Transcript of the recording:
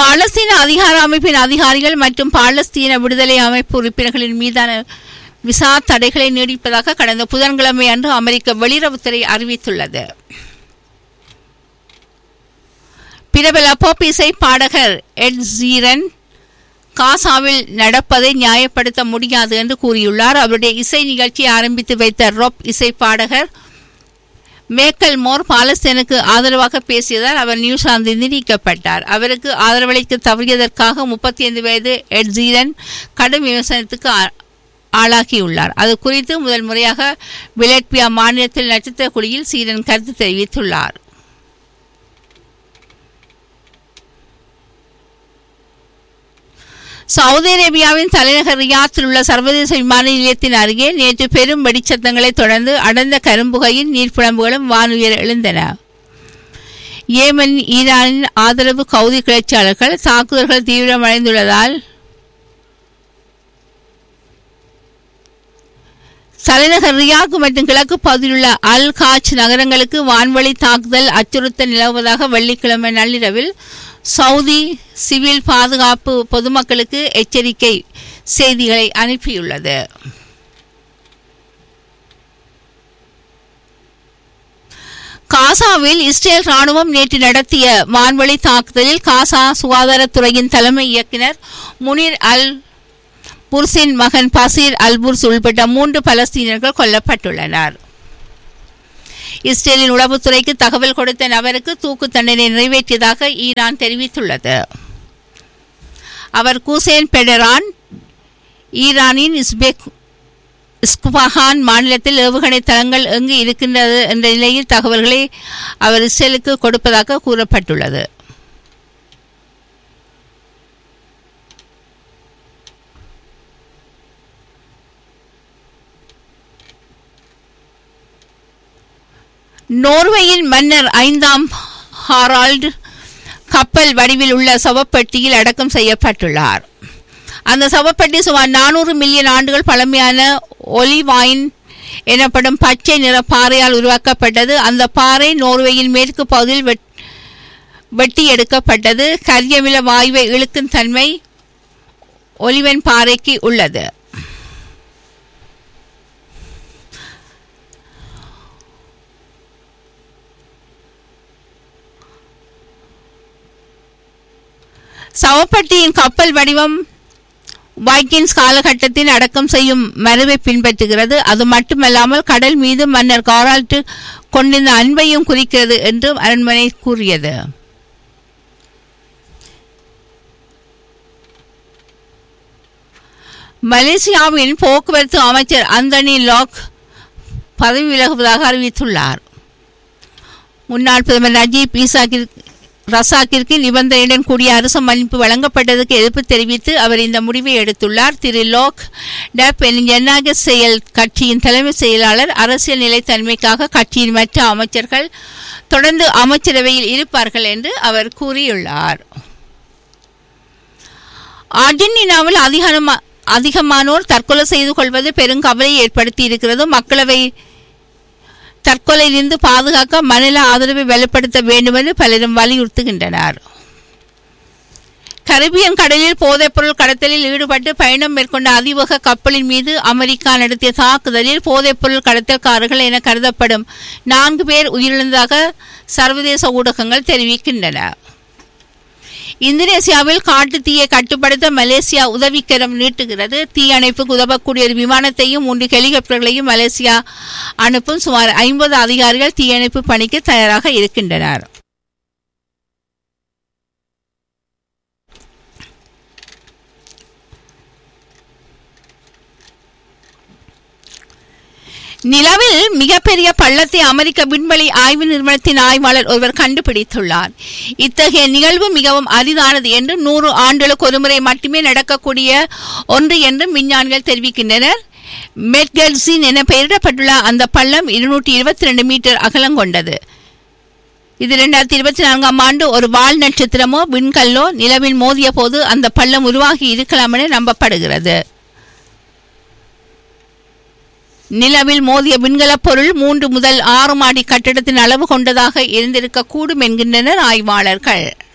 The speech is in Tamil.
பாலஸ்தீன அதிகார அமைப்பின் அதிகாரிகள் மற்றும் பாலஸ்தீன விடுதலை அமைப்பு உறுப்பினர்களின் மீதான விசா தடைகளை நீடிப்பதாக கடந்த புதன்கிழமை அன்று அமெரிக்க வெளியுறவுத்துறை அறிவித்துள்ளது பிரபல பாப் இசை பாடகர் எட் ஜீரன் காசாவில் நடப்பதை நியாயப்படுத்த முடியாது என்று கூறியுள்ளார் அவருடைய இசை நிகழ்ச்சியை ஆரம்பித்து வைத்த ரொப் இசை பாடகர் மேக்கல் மோர் பாலஸ்தீனுக்கு ஆதரவாக பேசியதால் அவர் நியூசிலாந்தில் நீக்கப்பட்டார் அவருக்கு ஆதரவளிக்க தவறியதற்காக முப்பத்தி ஐந்து வயது எட் ஜீரன் கடும் விமர்சனத்துக்கு ஆ- ஆளாகியுள்ளார் அது குறித்து முதல் முறையாக விலட்பியா மாநிலத்தில் நட்சத்திர குழியில் சீரன் கருத்து தெரிவித்துள்ளார் சவுதி அரேபியாவின் தலைநகர் ரியாத்தில் உள்ள சர்வதேச விமான நிலையத்தின் அருகே நேற்று பெரும் வெடிச்சத்தங்களை தொடர்ந்து அடர்ந்த கரும்புகையின் நீர்ப்பிழம்புகளும் வானுயர எழுந்தன ஏமன் ஈரானின் ஆதரவு கவுதி கிளர்ச்சியாளர்கள் தாக்குதல்கள் தீவிரமடைந்துள்ளதால் தலைநகர் ரியாக் மற்றும் கிழக்கு பகுதியிலுள்ள அல் காச் நகரங்களுக்கு வான்வழி தாக்குதல் அச்சுறுத்தல் நிலவுவதாக வெள்ளிக்கிழமை நள்ளிரவில் சவுதி சிவில் பாதுகாப்பு பொதுமக்களுக்கு எச்சரிக்கை செய்திகளை அனுப்பியுள்ளது காசாவில் இஸ்ரேல் ராணுவம் நேற்று நடத்திய வான்வழி தாக்குதலில் காசா சுகாதாரத்துறையின் தலைமை இயக்குனர் முனிர் அல் புர்ஸின் மகன் பசீர் அல்புர்ஸ் உள்பட்ட மூன்று பலஸ்தீனர்கள் கொல்லப்பட்டுள்ளனர் இஸ்ரேலின் உளவுத்துறைக்கு தகவல் கொடுத்த நபருக்கு தூக்கு தண்டனை நிறைவேற்றியதாக ஈரான் தெரிவித்துள்ளது அவர் குசேன் பெடரான் ஈரானின் இஸ்பெக் இஸ்குபஹான் மாநிலத்தில் ஏவுகணை தளங்கள் எங்கு இருக்கின்றது என்ற நிலையில் தகவல்களை அவர் இஸ்ரேலுக்கு கொடுப்பதாக கூறப்பட்டுள்ளது நோர்வேயின் மன்னர் ஐந்தாம் ஹாரால்டு கப்பல் வடிவில் உள்ள சவப்பெட்டியில் அடக்கம் செய்யப்பட்டுள்ளார் அந்த சவப்பெட்டி சுமார் நானூறு மில்லியன் ஆண்டுகள் பழமையான ஒலிவாயின் எனப்படும் பச்சை நிற பாறையால் உருவாக்கப்பட்டது அந்த பாறை நோர்வேயின் மேற்கு பகுதியில் வெட்- வெட்டி எடுக்கப்பட்டது கரியமில வாயுவை இழுக்கும் தன்மை ஒலிவன் பாறைக்கு உள்ளது சவப்பட்டியின் கப்பல் வடிவம் வைக்கின்ஸ் காலகட்டத்தில் அடக்கம் செய்யும் மரபை பின்பற்றுகிறது அது மட்டுமல்லாமல் கடல் மீது மன்னர் காரால்ட்டு கொண்டிருந்த அன்பையும் குறிக்கிறது என்றும் அரண்மனை கூறியது மலேசியாவின் போக்குவரத்து அமைச்சர் அந்தனி லாக் பதவி விலகுவதாக அறிவித்துள்ளார் முன்னாள் பிரதமர் நஜீப் ஈசாக்கிற்கு ரசாக்கிற்கு நிபந்தனையுடன் கூடிய அரசு மன்னிப்பு வழங்கப்பட்டதற்கு எதிர்ப்பு தெரிவித்து அவர் இந்த முடிவை எடுத்துள்ளார் திரு லோக் டப் எனும் ஜனநாயக செயல் கட்சியின் தலைமை செயலாளர் அரசியல் நிலைத்தன்மைக்காக கட்சியின் மற்ற அமைச்சர்கள் தொடர்ந்து அமைச்சரவையில் இருப்பார்கள் என்று அவர் கூறியுள்ளார் அர்ஜென்டினாவில் அதிகமா அதிகமானோர் தற்கொலை செய்து கொள்வது பெருங்கவலை ஏற்படுத்தி இருக்கிறது மக்களவை தற்கொலையிலிருந்து பாதுகாக்க மனித ஆதரவை வலுப்படுத்த வேண்டும் என்று பலரும் வலியுறுத்துகின்றனர் கரிபியன் கடலில் போதைப்பொருள் கடத்தலில் ஈடுபட்டு பயணம் மேற்கொண்ட அதிவேக கப்பலின் மீது அமெரிக்கா நடத்திய தாக்குதலில் போதைப்பொருள் கடத்தல்காரர்கள் என கருதப்படும் நான்கு பேர் உயிரிழந்ததாக சர்வதேச ஊடகங்கள் தெரிவிக்கின்றன இந்தோனேசியாவில் காட்டு தீயை கட்டுப்படுத்த மலேசியா உதவிக்கரம் நீட்டுகிறது தீ அணைப்புக்கு உதவக்கூடிய ஒரு விமானத்தையும் மூன்று ஹெலிகாப்டர்களையும் மலேசியா அனுப்பும் சுமார் ஐம்பது அதிகாரிகள் தீயணைப்பு பணிக்கு தயாராக இருக்கின்றனர் நிலவில் மிகப்பெரிய பள்ளத்தை அமெரிக்க விண்வெளி ஆய்வு நிறுவனத்தின் ஆய்வாளர் ஒருவர் கண்டுபிடித்துள்ளார் இத்தகைய நிகழ்வு மிகவும் அரிதானது என்றும் நூறு ஆண்டுகளுக்கு ஒருமுறை மட்டுமே நடக்கக்கூடிய ஒன்று என்றும் விஞ்ஞானிகள் தெரிவிக்கின்றனர் மெட்கல்சின் என பெயரிடப்பட்டுள்ள அந்த பள்ளம் இருநூற்றி இருபத்தி ரெண்டு மீட்டர் அகலம் கொண்டது இது இரண்டாயிரத்தி இருபத்தி நான்காம் ஆண்டு ஒரு வால் நட்சத்திரமோ விண்கல்லோ நிலவில் மோதிய போது அந்த பள்ளம் உருவாகி இருக்கலாம் என நம்பப்படுகிறது நிலவில் மோதிய விண்கலப் பொருள் மூன்று முதல் ஆறு மாடி கட்டிடத்தின் அளவு கொண்டதாக இருந்திருக்கக்கூடும் என்கின்றனர் ஆய்வாளர்கள்